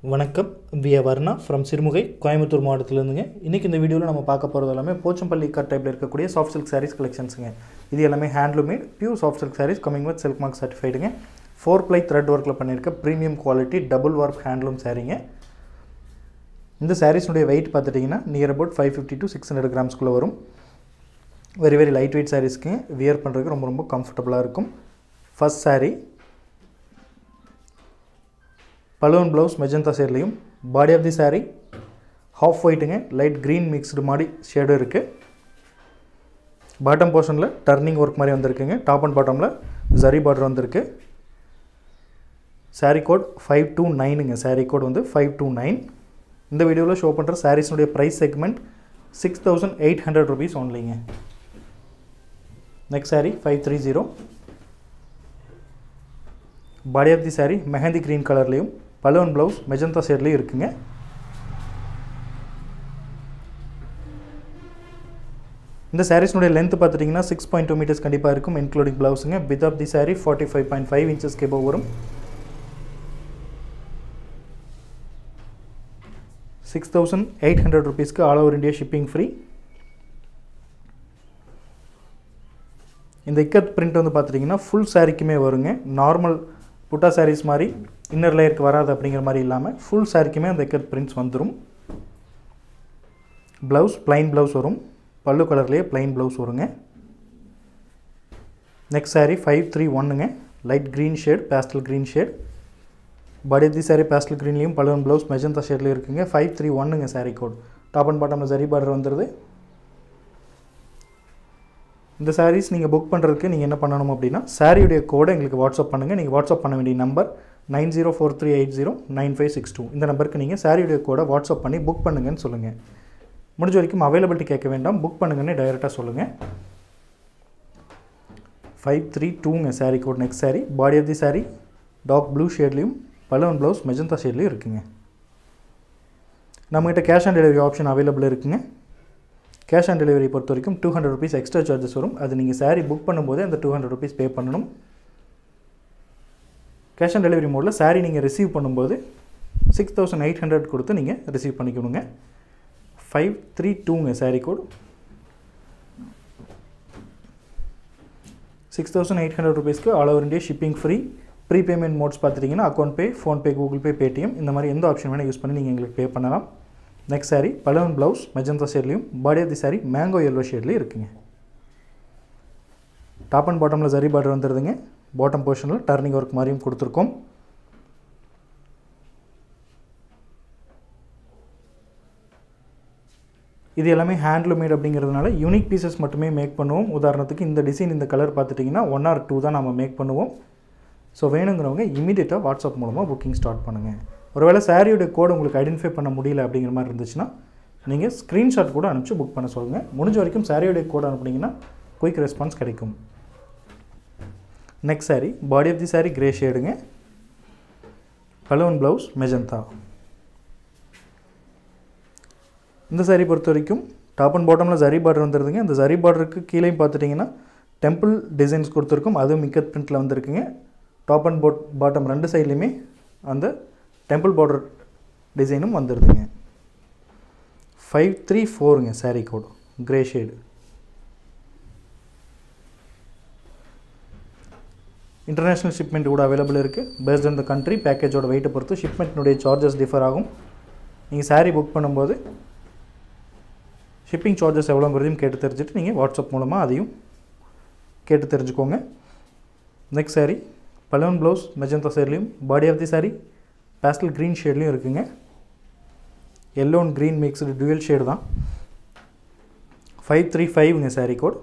வணக்கம் we Varna from Sirumugai Coimbatore மாவட்டத்திலேருந்துங்க இன்றைக்கி இந்த வீடியோவில் நம்ம பார்க்க போகிறது எல்லாமே போச்சம்பள்ளி கட் டைப்பில் இருக்கக்கூடிய சாஃப்ட் சில்க் சாரீஸ் கலெக்ஷன்ஸுங்க இது எல்லாமே handloom made pure soft silk sarees coming with silk mark சர்டிஃபைடுங்க ஃபோர் ப்ளை த்ரெட் ஒர்க்கில் பண்ணியிருக்க premium quality double work handloom சாரீங்க இந்த சாரீஸ்னுடைய வெயிட் பார்த்துட்டிங்கன்னா near about five fifty to six hundred கிராம்ஸ்குள்ளே வரும் வெரி வெரி லைட் வெயிட் சாரீஸ்க்கு வியர் பண்ணுறதுக்கு ரொம்ப ரொம்ப கம்ஃபர்டபுளாக இருக்கும் first saree balloon blouse magenta ஷேட்லேயும் body of the saree half ஒயிட்டுங்க லைட் க்ரீன் மிக்ஸ்டு மாதிரி ஷேடும் இருக்குது பாட்டம் போர்ஷனில் டர்னிங் ஒர்க் மாதிரி வந்திருக்குங்க டாப் அண்ட் பாட்டமில் ஜரி பார்டர் வந்திருக்கு saree கோட் ஃபைவ் டூ நைனுங்க saree கோட் வந்து ஃபைவ் டூ நைன் இந்த வீடியோவில் ஷோ பண்ணுற சாரீஸ்னுடைய price segment six thousand eight hundred rupees ஒன்லிங்க next saree five three zero body of the saree mehndi green கலர்லேயும் பலூன் ப்ளவுஸ் மெஜந்தா ஷேட்லேயும் இருக்குங்க இந்த சாரீஸ்னுடைய லென்த் பார்த்துட்டிங்கன்னா சிக்ஸ் பாயிண்ட் டூ மீட்டர்ஸ் கண்டிப்பாக இருக்கும் இன்க்ளூடிங் ப்ளவுஸுங்க with of the saree forty five point five inches கேபோ வரும் சிக்ஸ் தௌசண்ட் எயிட் ஹண்ட்ரட் ருபீஸ்க்கு all over India shipping free இந்த இக்கத் பிரிண்ட் வந்து பார்த்துட்டிங்கன்னா ஃபுல் சாரிக்குமே வருங்க நார்மல் புட்டா சாரீஸ் மாதிரி இன்னர் லேயருக்கு வராது அப்படிங்கிற மாதிரி இல்லாமல் ஃபுல் சாரிக்குமே அந்த இக்கத் பிரிண்ட்ஸ் வந்துடும் ப்ளவுஸ் ப்ளைன் ப்ளவுஸ் வரும் பல்லு கலர்லேயே ப்ளைன் ப்ளவுஸ் வருங்க நெக்ஸ்ட் saree ஃபைவ் த்ரீ ஒன்னுங்க light green shade pastel green shade body the saree pastel க்ரீன்லேயும் பலூன் ப்ளவுஸ் மெஜந்தா ஷேட்லேயும் இருக்குங்க ஃபைவ் த்ரீ ஒன்னுங்க saree கோட் டாப் அண்ட் பாட்டமில் சரி பார்டர் வந்துடுது இந்த sarees நீங்கள் புக் பண்ணுறதுக்கு நீங்கள் என்ன பண்ணணும் அப்படின்னா சாரியுடைய கோடை எங்களுக்கு வாட்ஸ்அப் பண்ணுங்கள் நீங்கள் வாட்ஸ்அப் பண்ண வேண்டிய number nine zero four three eight zero nine five six two இந்த நம்பருக்கு நீங்கள் சாரியுடைய கோடை வாட்ஸ்அப் பண்ணி புக் பண்ணுங்கன்னு சொல்லுங்கள் முடிஞ்ச வரைக்கும் அவைலபிலிட்டி கேட்க வேண்டாம் புக் பண்ணுங்கன்னு டைரெக்டாக சொல்லுங்கள் ஃபைவ் த்ரீ டூங்க saree code next saree body of the saree dark blue ஷேட்லேயும் பலூன் ப்ளவுஸ் மெஜந்தா ஷேட்லேயும் இருக்குங்க நம்மகிட்ட cash on delivery option available இருக்குங்க கேஷ் ஆன் டெலிவரி பொறுத்த வரைக்கும் two hundred rupees extra charges வரும் அது நீங்கள் saree புக் பண்ணும்போதே அந்த டூ ஹண்ட்ரட் ருபீஸ் பே பண்ணணும் கேஷ் ஆன் டெலிவரி மோடில் saree நீங்கள் ரிசீவ் பண்ணும்போது சிக்ஸ் தௌசண்ட் எயிட் ஹண்ட்ரட் கொடுத்து நீங்கள் ரிசீவ் பண்ணிக்கணுங்க ஃபைவ் த்ரீ டூங்க saree code six thousand eight hundred ருபீஸ்க்கு all over India shipping free pre payment modes பார்த்துட்டிங்கன்னா account pay PhonePe Google Pay Paytm இந்த மாதிரி எந்த ஆப்ஷன் வேணால் யூஸ் பண்ணி நீங்கள் எங்களுக்கு பே பண்ணலாம் next saree balloon blouse magenta ஷேட்லேயும் body of the saree mango yellow ஷேட்லேயும் இருக்குங்க டாப் அண்ட் பாட்டமில் சரி பார்டர் வந்துடுதுங்க பாட்டம் போர்ஷனில் டர்னிங் ஒர்க் மாதிரியும் கொடுத்துருக்கோம் இது எல்லாமே ஹேண்ட்லூமேட் அப்படிங்கிறதுனால யூனிக் பீசஸ் மட்டுமே மேக் பண்ணுவோம் உதாரணத்துக்கு இந்த டிசைன் இந்த கலர் பார்த்துட்டிங்கன்னா ஒன் ஆர் டூ தான் நம்ம மேக் பண்ணுவோம் ஸோ வேணுங்கிறவங்க இமீடியட்டாக வாட்ஸ்அப் மூலமாக புக்கிங் ஸ்டார்ட் பண்ணுங்கள் ஒருவேளை சாரியோட கோட் உங்களுக்கு ஐடென்டிஃபை பண்ண முடியல அப்படிங்கிற மாதிரி இருந்துச்சுன்னா நீங்கள் ஸ்க்ரீன்ஷாட் கூட அனுப்பிச்சு புக் பண்ண சொல்லுங்கள் முடிஞ்ச வரைக்கும் சாரியோடைய கோட் அனுப்புனீங்கன்னா குயிக் ரெஸ்பான்ஸ் கிடைக்கும் next saree body of the saree grey ஷேடுங்க பலூன் ப்ளவுஸ் மெஜந்தா இந்த saree பொறுத்த வரைக்கும் டாப் அண்ட் பாட்டமில் ஜரி பார்டர் வந்துடுதுங்க இந்த ஜரி பார்டருக்கு கீழேயும் பார்த்துட்டிங்கன்னா டெம்பிள் டிசைன்ஸ் கொடுத்துருக்கோம் அதுவும் மிக்கத் பிரிண்ட்டில் வந்திருக்குங்க டாப் அண்ட் பாட் பாட்டம் ரெண்டு சைட்லேயுமே அந்த டெம்பிள் பார்டர் டிசைனும் வந்துடுதுங்க ஃபைவ் த்ரீ ஃபோருங்க saree code grey shade international shipment கூட அவைலபிள் இருக்குது பேஸ்ட் ஆன் த கண்ட்ரி பேக்கேஜோட வெயிட்டை பொறுத்து ஷிப்மெண்ட்னுடைய சார்ஜஸ் டிஃபர் ஆகும் நீங்கள் saree புக் பண்ணும்போது ஷிப்பிங் சார்ஜஸ் எவ்வளோங்கிறதையும் கேட்டு தெரிஞ்சுட்டு நீங்கள் வாட்ஸ்அப் மூலமாக அதையும் கேட்டு தெரிஞ்சுக்கோங்க next saree balloon blouse magenta ஷேட்லேயும் body of the saree pastel green ஷேட்லேயும் இருக்குங்க yellow and green mixed dual shade தான் ஃபைவ் த்ரீ ஃபைவ்ங்க saree கோட்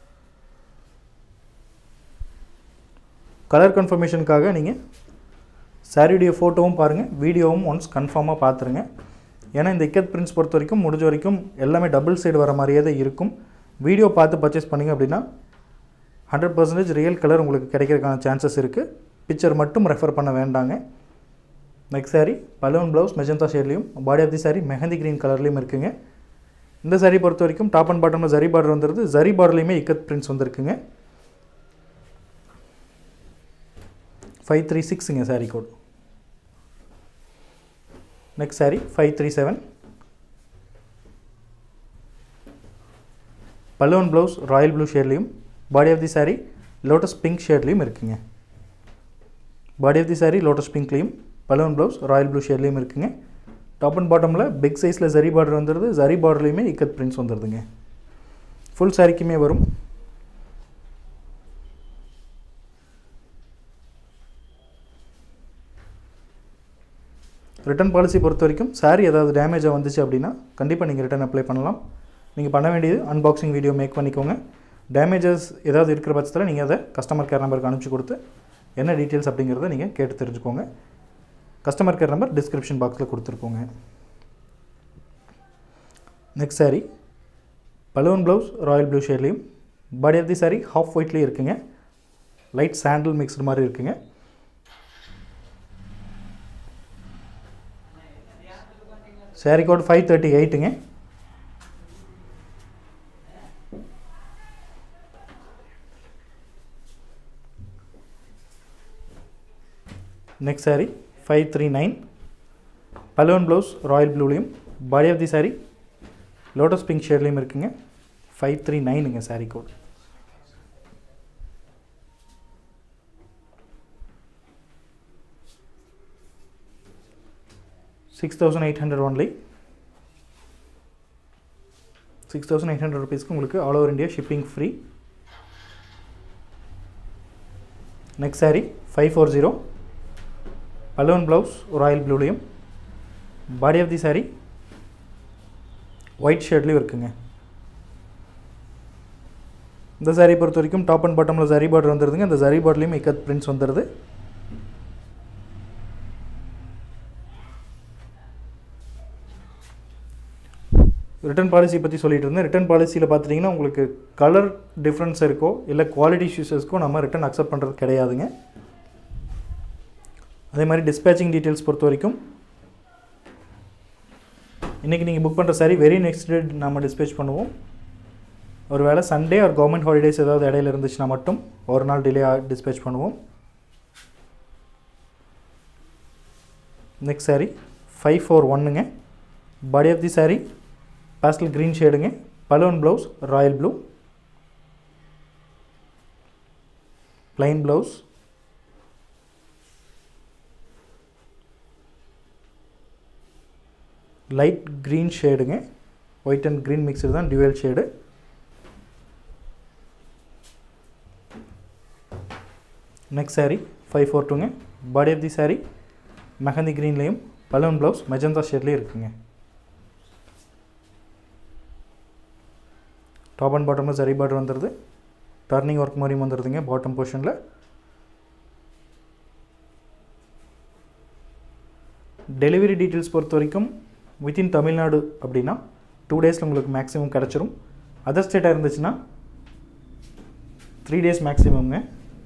கலர் கன்ஃபர்மேஷனுக்காக நீங்கள் சாரியுடைய ஃபோட்டோவும் பாருங்கள் வீடியோவும் ஒன்ஸ் கன்ஃபார்மாக பார்த்துருங்க ஏன்னா இந்த இக்கத் பிரிண்ட்ஸ் பொறுத்த வரைக்கும் முடிஞ்ச வரைக்கும் எல்லாமே டபுள் சைடு வர மாதிரியே தான் இருக்கும் வீடியோ பார்த்து பர்ச்சேஸ் பண்ணிங்க அப்படின்னா ஹண்ட்ரட் பர்சன்டேஜ் ரியல் கலர் உங்களுக்கு கிடைக்கிறதுக்கான சான்சஸ் இருக்குது பிக்சர் மட்டும் ரெஃபர் பண்ண வேண்டாங்க next saree balloon blouse magenta ஷேட்லேயும் body of the saree mehndi green கலர்லேயும் இருக்குங்க இந்த saree பொறுத்த வரைக்கும் டாப் அண்ட் பாட்டமில் ஜரி பார்டர் வந்துடுது ஜரி பார்டர்லேயுமே இக்கத் பிரிண்ட்ஸ் வந்திருக்குங்க ஃபைவ் த்ரீ சிக்ஸுங்க saree code next saree five three seven balloon blouse royal blue ஷேட்லேயும் body of the saree lotus pink ஷேட்லேயும் இருக்குங்க body of the saree lotus பிங்க்லேயும் பலூன் ப்ளவுஸ் ராயல் ப்ளூ ஷேட்லேயும் இருக்குங்க டாப் அண்ட் பாட்டமில் big சைஸில் zari border வந்துடுது ஜரி பார்டர்லேயுமே இக்கத் பிரிண்ட்ஸ் வந்துடுதுங்க ஃபுல் சாரிக்குமே வரும் ரிட்டர்ன் பாலிசி பொறுத்த வரைக்கும் சாரி ஏதாவது டேமேஜாக வந்துச்சு அப்படின்னா கண்டிப்பாக நீங்கள் ரிட்டர்ன் அப்ளை பண்ணலாம் நீங்கள் பண்ண வேண்டியது அன்பாக்சிங் வீடியோ மேக் பண்ணிக்கோங்க டேமேஜஸ் ஏதாவது இருக்கிற பட்சத்தில் நீங்கள் அதை கஸ்டமர் கேர் நம்பருக்கு அனுப்பிச்சி கொடுத்து என்ன டீட்டெயில்ஸ் அப்படிங்கிறத நீங்கள் கேட்டு தெரிஞ்சுக்கோங்க கஸ்டமர் கேர் நம்பர் டிஸ்கிரிப்ஷன் பாக்ஸில் கொடுத்துருக்கோங்க next saree balloon blouse royal blue ஷேட்லேயும் body of the saree half ஒயிட்லேயும் இருக்குங்க லைட் சாண்டில் மிக்ஸ்டு மாதிரி இருக்குங்க saree கோட் ஃபைவ் தேர்ட்டி எயிட்டுங்க next saree five three nine balloon blouse royal ப்ளூலேயும் body of the saree lotus pink ஷேட்லேயும் இருக்குங்க ஃபைவ் த்ரீ நைனுங்க saree code six thousand eight hundred only six thousand eight hundred ருபீஸ்க்கு உங்களுக்கு all over India shipping free next saree five four zero balloon blouse royal ப்ளூலேயும் body of the saree white ஷர்ட்லேயும் இருக்குங்க இந்த saree பொறுத்த வரைக்கும் top and பாட்டமில் zari border வந்துடுதுங்க இந்த ஜரி பார்டர்லேயும் இக்கத் பிரிண்ட்ஸ் வந்துடுது ரிட்டர்ன் பாலிசி பற்றி சொல்லிட்டு இருந்தேன் ரிட்டர்ன் பாலிசியில் பார்த்துட்டிங்கன்னா உங்களுக்கு கலர் டிஃப்ரென்ஸ் இருக்கோ இல்லை குவாலிட்டி இஷ்யூஸஸ்க்கோ நம்ம ரிட்டர்ன் அக்செப்ட் பண்ணுறது கிடையாதுங்க அதே மாதிரி டிஸ்பேச்சிங் டீட்டெயில்ஸ் பொறுத்த வரைக்கும் இன்றைக்கி நீங்கள் புக் பண்ணுற சாரி வெரி நெக்ஸ்ட் டே நம்ம டிஸ்பேச் பண்ணுவோம் ஒரு வேளை சண்டே ஒரு கவர்மெண்ட் ஹாலிடேஸ் ஏதாவது இடையில இருந்துச்சுன்னா மட்டும் ஒரு நாள் டிலே டிஸ்பேச் பண்ணுவோம் நெக்ஸ்ட் சாரி ஃபைவ் ஃபோர் ஒன்னுங்க body of the saree pastel green ஷேடுங்க balloon blouse royal blue plain blouse light green ஷேடுங்க ஒயிட் அண்ட் க்ரீன் மிக்சர் தான் dual shade next saree five four டூங்க body of the saree mehndi க்ரீன்லேயும் balloon blouse magenta ஷேட்லேயும் இருக்குங்க top and பாட்டமில் zari border வந்துடுது turning work மாதிரியும் வந்துடுதுங்க பாட்டம் போர்ஷனில் டெலிவரி டீட்டெயில்ஸ் பொறுத்த வரைக்கும் வித்தின் தமிழ்நாடு அப்படின்னா டூ டேஸில் உங்களுக்கு மேக்ஸிமம் கிடச்சிரும் அதர் ஸ்டேட்டாக இருந்துச்சுன்னா த்ரீ டேஸ் மேக்ஸிமம்ங்க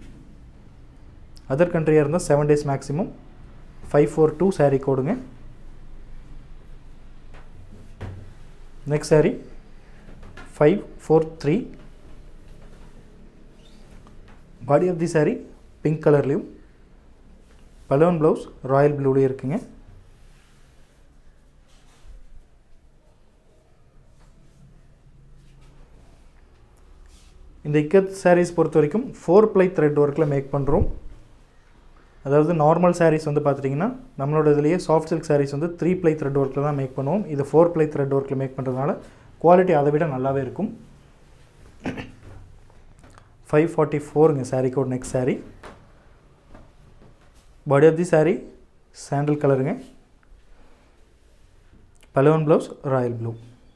அதர் கண்ட்ரியாக இருந்தால் seven days maximum five four two saree கோடுங்க next sari five four three body of the saree pink கலர்லேயும் பலூன் ப்ளவுஸ் ராயல் ப்ளூலேயும் இருக்குங்க இந்த இக்கத் சாரீஸ் பொறுத்த வரைக்கும் ஃபோர் ப்ளை த்ரெட் ஒர்க்கில் மேக் பண்ணுறோம் அதாவது நார்மல் சாரீஸ் வந்து பார்த்துட்டிங்கன்னா நம்மளோட இதுலேயே சாஃப்ட் சில்க் சாரீஸ் வந்து த்ரீ ப்ளை த்ரெட் ஒர்க்கில் தான் மேக் பண்ணுவோம் இது ஃபோர் ப்ளை த்ரெட் ஒர்க்கில் மேக் பண்ணுறதுனால குவாலிட்டி அதை விட நல்லாவே இருக்கும் ஃபைவ் ஃபார்ட்டி ஃபோருங்க saree code next saree body of the saree sandal கலருங்க பலவன் ப்ளவுஸ் ராயல் ப்ளூ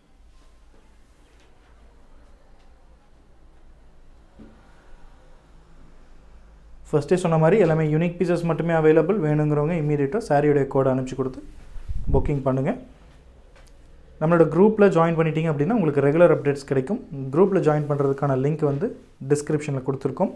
ஃபஸ்ட்டே சொன்ன மாதிரி எல்லாமே யூனிக் பீசஸ் மட்டுமே அவைலபிள் வேணுங்கிறவங்க இம்மீடியட்டாக சாரியோடைய கோடை அனுப்பிச்சி கொடுத்து புக்கிங் பண்ணுங்கள் நம்மளோட குரூப்பில் ஜாயின் பண்ணிட்டீங்க அப்படின்னா உங்களுக்கு ரெகுலர் அப்டேட்ஸ் கிடைக்கும் குரூப்பில் ஜாயின் பண்ணுறதுக்கான லிங்க் வந்து டிஸ்கிரிப்ஷனில் கொடுத்துருக்கோம்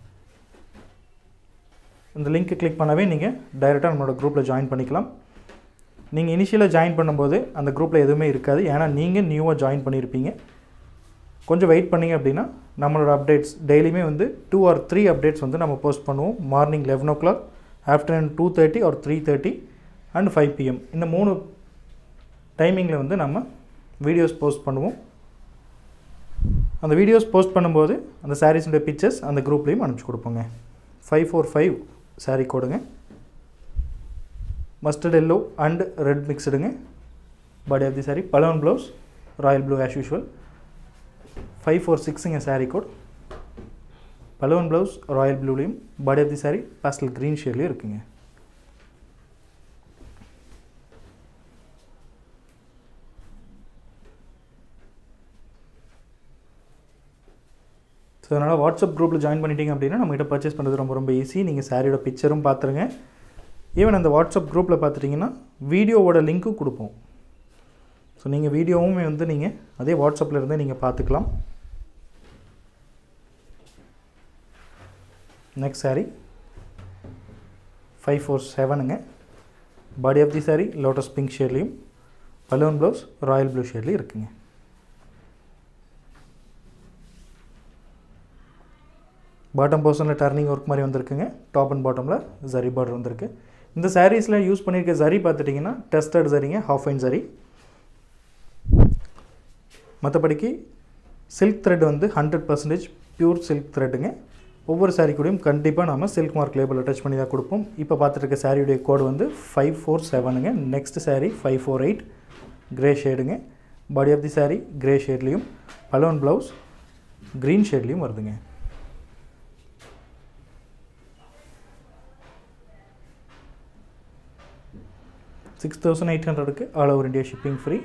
இந்த லிங்க்கை கிளிக் பண்ணவே நீங்கள் டைரெக்டாக நம்மளோட குரூப்பில் ஜாயின் பண்ணிக்கலாம் நீங்கள் இனிஷியலாக ஜாயின் பண்ணும்போது அந்த குரூப்பில் எதுவுமே இருக்காது ஏன்னா நீங்கள் நியூவாக ஜாயின் பண்ணியிருப்பீங்க கொஞ்சம் வெயிட் பண்ணிங்க அப்படின்னா நம்மளோட அப்டேட்ஸ் டெய்லியுமே வந்து டூ ஆர் த்ரீ அப்டேட்ஸ் வந்து நம்ம போஸ்ட் பண்ணுவோம் morning eleven o'clock afternoon two thirty or three thirty and five PM இந்த மூணு டைமிங்கில் வந்து நம்ம வீடியோஸ் போஸ்ட் பண்ணுவோம் அந்த வீடியோஸ் போஸ்ட் பண்ணும்போது அந்த சாரீஸுடைய பிக்சர்ஸ் அந்த குரூப்லேயும் அனுப்பிச்சி கொடுப்போங்க ஃபைவ் ஃபோர் ஃபைவ் சாரீ கோடுங்க மஸ்டர்ட் எல்லோ அண்ட் ரெட் மிக்ஸ்டுங்க body of the sari balloon blouse royal blue as usual five four சிக்ஸுங்க sari code balloon blouse royal ப்ளூலேயும் body of the sari pastel green ஷேட்லேயும் இருக்குங்க ஸோ அதனால் வாட்ஸ்அப் குரூப்பில் ஜாயின் பண்ணிட்டீங்க அப்படின்னா நம்மகிட்ட பர்ச்சேஸ் பண்ணுறது ரொம்ப ரொம்ப ஈஸி நீங்கள் சாரியோட பிக்சரும் பார்த்துருங்க ஈவன் அந்த வாட்ஸ்அப் குரூப்பில் பார்த்துட்டிங்கன்னா வீடியோவோட லிங்க்கும் கொடுப்போம் ஸோ நீங்கள் வீடியோவுமே வந்து நீங்கள் அதே வாட்ஸ்அப்பில் இருந்தே நீங்கள் பார்த்துக்கலாம் நெக்ஸ்ட் சாரீ ஃபைவ் ஃபோர் செவனுங்க body of the sari lotus pink ஷேட்லேயும் பலூன் ப்ளவுஸ் ராயல் ப்ளூ ஷேட்லேயும் இருக்குங்க பாட்டம் போர்ஷனில் டர்னிங் ஒர்க் மாதிரி வந்திருக்குங்க டாப் அண்ட் பாட்டமில் ஜரி பார்டர் வந்திருக்கு இந்த சாரீஸில் யூஸ் பண்ணியிருக்க ஜரி பார்த்துட்டிங்கன்னா டெஸ்டட் சரிங்க ஹாஃப் ஐன் ஜரி மற்றபடிக்கு சில்க் த்ரெட் வந்து ஹண்ட்ரட் பர்சன்டேஜ் பியூர் சில்க் த்ரெட்டுங்க ஒவ்வொரு சாரீ கூடயும் கண்டிப்பாக நம்ம சில்க் மார்க் லேபிள் அட்டாச் பண்ணி தான் கொடுப்போம் இப்போ பார்த்துட்டு இருக்க சாரியுடைய கோடு வந்து ஃபைவ் ஃபோர் செவனுங்க next sari five four eight grey ஷேடுங்க body of the sari grey ஷேட்லேயும் பலோன் ப்ளவுஸ் க்ரீன் ஷேட்லேயும் வருதுங்க சிக்ஸ் தௌசண்ட் எயிட் ஹண்ட்ரடுக்கு all over India shipping free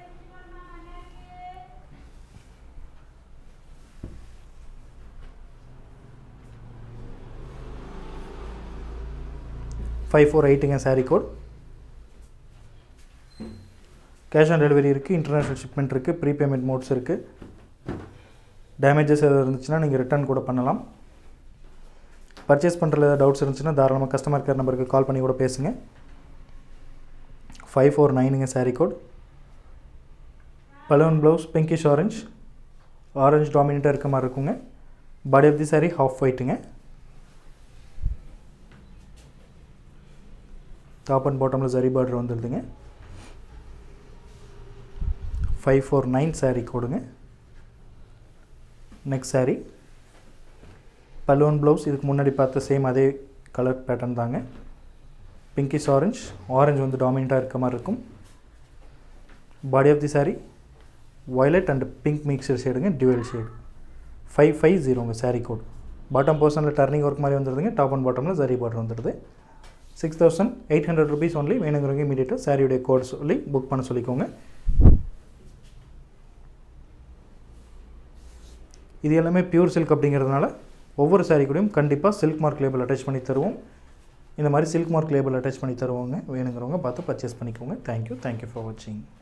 five four எயிட்டுங்க sari code cash on delivery இருக்குது இன்டர்நேஷ்னல் ஷிப்மெண்ட் இருக்குது ப்ரீபேமெண்ட் மோட்ஸ் இருக்குது டேமேஜஸ் எதாவது இருந்துச்சுன்னா நீங்கள் ரிட்டர்ன் கூட பண்ணலாம் பர்ச்சேஸ் பண்ணுறதுல ஏதாவது டவுட்ஸ் இருந்துச்சுன்னா தாராளமாக கஸ்டமர் கேர் நம்பருக்கு கால் பண்ணி கூட பேசுங்க ஃபைவ் ஃபோர் நைனுங்க sari code balloon blouse pinkish orange orange டாமினேட்டாக இருக்க மாதிரி இருக்குங்க body of the sari half ஒயிட்டுங்க டாப் அண்ட் பாட்டமில் ஜரி பார்டர் வந்துடுதுங்க ஃபைவ் ஃபோர் நைன் சாரீ கோடுங்க நெக்ஸ்ட் சாரீ பலூன் ப்ளவுஸ் இதுக்கு முன்னாடி பார்த்த சேம் அதே கலர் பேட்டர்ன் தாங்க பிங்கிஷ் ஆரஞ்ச் ஆரஞ்ச் வந்து டாமினண்ட்டாக இருக்க மாதிரி இருக்கும் body of the sari violet and pink mixture ஷேடுங்க டியூவல் ஷேடு ஃபைவ் ஃபைவ் ஜீரோங்க சாரீ கோட் பாட்டம் போர்ஷனில் டர்னிங் ஒர்க் மாதிரி வந்துடுதுங்க டாப் அண்ட் பாட்டமில் ஜரி பார்டர் வந்துடுது six thousand eight hundred rupees only வேணுங்கிறவங்க இமீடியட்டாக சாரியுடைய கோட் சொல்லி புக் பண்ண சொல்லிக்கோங்க இது எல்லாமே பியூர் சில்க் அப்படிங்கிறதுனால ஒவ்வொரு சாரீ கூடயும் கண்டிப்பாக சில்க் மார்க் லேபிள் அட்டாச் பண்ணி தருவோம் இந்த மாதிரி சில்க் மார்க் லேபிள் அட்டாச் பண்ணி தருவாங்க வேணுங்கிறவங்க பார்த்து பர்ச்சேஸ் பண்ணிக்கோங்க தேங்க்யூ தேங்க்யூ ஃபார் வாட்சிங்